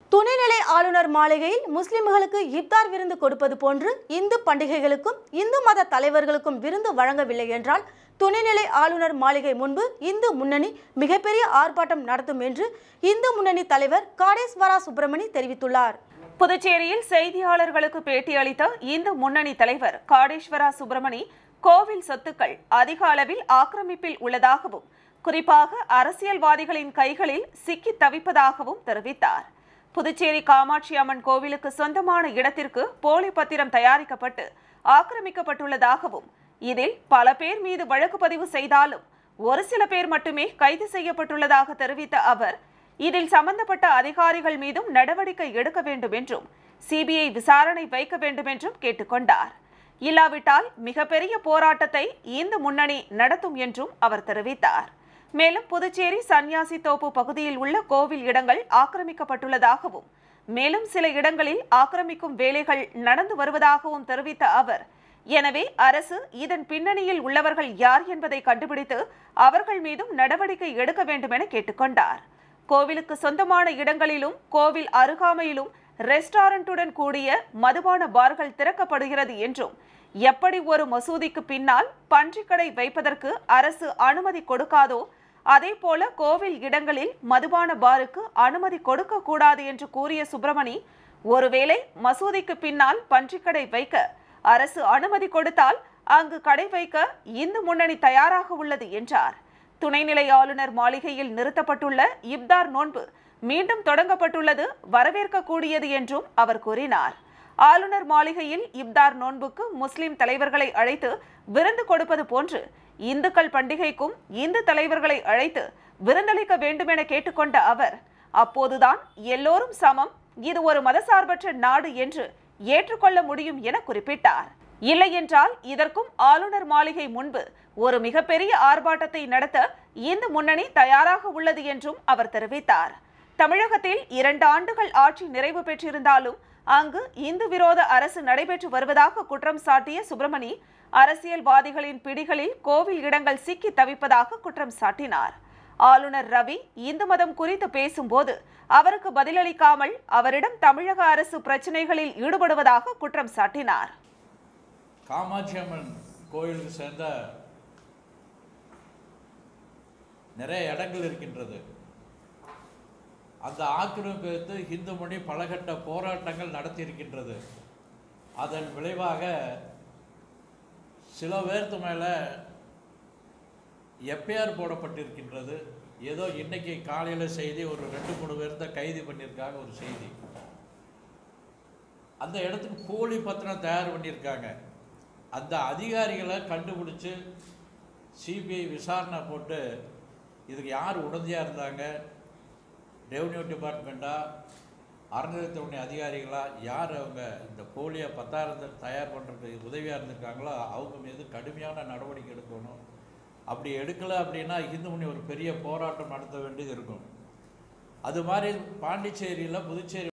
துணைநிலை ஆளுநர் மாளிகையில் முஸ்லிம்களுக்கு இப்தார் விருந்து கொடுப்பது போன்று இந்து பண்டிகைகளுக்கும் இந்து மத தலைவர்களுக்கும் விருந்து வழங்கவில்லை என்றால் துணைநிலை ஆளுநர் மாளிகை முன்பு இந்து முன்னணி மிகப்பெரிய ஆர்ப்பாட்டம் நடத்தும் என்று இந்து முன்னணி தலைவர் காடேஸ்வரா சுப்பிரமணி தெரிவித்துள்ளார் புதுச்சேரியில் செய்தியாளர்களுக்கு பேட்டியளித்த இந்து முன்னணி தலைவர் காடேஸ்வரா சுப்பிரமணி கோவில் சொத்துக்கள் அதிக அளவில் ஆக்கிரமிப்பில் உள்ளதாகவும் குறிப்பாக அரசியல்வாதிகளின் கைகளில் சிக்கி தவிப்பதாகவும் தெரிவித்தார் புதுச்சேரி காமாட்சி அம்மன் கோவிலுக்கு சொந்தமான இடத்திற்கு போலி பத்திரம் தயாரிக்கப்பட்டு ஆக்கிரமிக்கப்பட்டுள்ளதாகவும் இதில் பல பேர் மீது வழக்கு பதிவு செய்தாலும் ஒரு சில பேர் மட்டுமே கைது செய்யப்பட்டுள்ளதாக தெரிவித்த அவர் இதில் சம்பந்தப்பட்ட அதிகாரிகள் மீதும் நடவடிக்கை எடுக்க வேண்டும் என்றும் சிபிஐ விசாரணை வைக்க வேண்டும் என்றும் கேட்டுக்கொண்டார் இல்லாவிட்டால் மிகப்பெரிய போராட்டத்தை இந்த முன்னணி நடத்தும் என்றும் அவர் தெரிவித்தார் மேலும் புதுச்சேரி சன்னியாசி தோப்பு பகுதியில் உள்ள கோவில் இடங்கள் ஆக்கிரமிக்கப்பட்டுள்ளதாகவும் மேலும் சில இடங்களில் ஆக்கிரமிக்கும் வேலைகள் நடந்து வருவதாகவும் தெரிவித்த அவர் எனவே அரசு இதன் பின்னணியில் உள்ளவர்கள் யார் என்பதை கண்டுபிடித்து அவர்கள் மீதும் நடவடிக்கை எடுக்க வேண்டும் என கேட்டுக்கொண்டார் கோவிலுக்கு சொந்தமான இடங்களிலும் கோவில் அருகாமையிலும் ரெஸ்டாரண்ட்டுடன் கூடிய மதுபான பார்கள் திறக்கப்படுகிறது என்றும் எப்படி ஒரு மசூதிக்கு பின்னால் பன்றிக்கடை வைப்பதற்கு அரசு அனுமதி கொடுக்காதோ அதே போல கோவில் இடங்களில் மதுபான பாருக்கு அனுமதி கொடுக்க கூடாது என்று கூறிய சுப்பிரமணி ஒருவேளை மசூதிக்கு பின்னால் பன்றிக்கடை வைக்க அரசு அனுமதி கொடுத்தால் அங்கு கடை வைக்க இந்து முன்னணி தயாராக உள்ளது என்றார் துணைநிலை ஆளுநர் மாளிகையில் நிறுத்தப்பட்டுள்ள இப்தார் நோன்பு மீண்டும் தொடங்கப்பட்டுள்ளது வரவேற்கக்கூடியது என்றும் அவர் கூறினார் ஆளுநர் மாளிகையில் இப்தார் நோன்புக்கு முஸ்லிம் தலைவர்களை அழைத்து விருந்து கொடுப்பது போன்று இந்துக்கள் பண்டிகைக்கும் இந்து தலைவர்களை அழைத்து விருந்தளிக்க வேண்டுமென கேட்டுக்கொண்ட அவர் அப்போதுதான் எல்லோரும் சமம் இது ஒரு மதசார்பற்ற நாடு என்று ஏற்றுக்கொள்ள முடியும் என குறிப்பிட்டார் இல்லையென்றால் இதற்கும் ஆளுநர் மாளிகை முன்பு ஒரு மிகப்பெரிய ஆர்ப்பாட்டத்தை நடத்த இந்து முன்னணி தயாராக உள்ளது என்றும் அவர் தெரிவித்தார் தமிழகத்தில் இரண்டு ஆண்டுகள் ஆட்சி நிறைவு பெற்றிருந்தாலும் அங்கு இந்து விரோத அரசு நடைபெற்று வருவதாக குற்றம் சாட்டிய சுப்பிரமணி அரசியல்வாதிகளின் பிடிகளில் கோவில் இடங்கள் சிக்கி தவிப்பதாக குற்றம் சாட்டினார் ஆளுநர் ரவி இந்து மதம் குறித்து பேசும்போது அவருக்கு பதிலளிக்காமல் அவரிடம் தமிழக அரசு பிரச்சனைகளில் ஈடுபடுவதாக குற்றம் சாட்டினார் காமாட்சி அம்மன் கோயிலுக்கு சேர்ந்த நிறைய இடங்கள் இருக்கின்றது அந்த ஆக்கிரமிப்பு எடுத்து இந்து மொழி பலகட்ட போராட்டங்கள் நடத்தி இருக்கின்றது அதன் விளைவாக சில பேர்த்து மேலே எஃப்ஐஆர் போடப்பட்டிருக்கின்றது ஏதோ இன்னைக்கு காலையில் செய்தி ஒரு ரெண்டு மூணு பேர்த்த கைது பண்ணியிருக்காங்க ஒரு செய்தி அந்த இடத்துக்கு போலி பத்திரம் தயார் பண்ணியிருக்காங்க அந்த அதிகாரிகளை கண்டுபிடிச்சு சிபிஐ விசாரணை போட்டு இதுக்கு யார் உடந்தையாக இருந்தாங்க ரெவன்யூ டிபார்ட்மெண்ட்டா அறநிலையத்துறை அதிகாரிகளா யார் அவங்க இந்த போலியை பத்தாயிரத்தை தயார் பண்ணுறதுக்கு உதவியாக இருந்திருக்காங்களோ அவங்க மீது கடுமையான நடவடிக்கை எடுக்கணும் அப்படி எடுக்கலை அப்படின்னா இந்து முன்னி ஒரு பெரிய போராட்டம் நடத்த வேண்டியது இருக்கும் அது மாதிரி பாண்டிச்சேரியில் புதுச்சேரி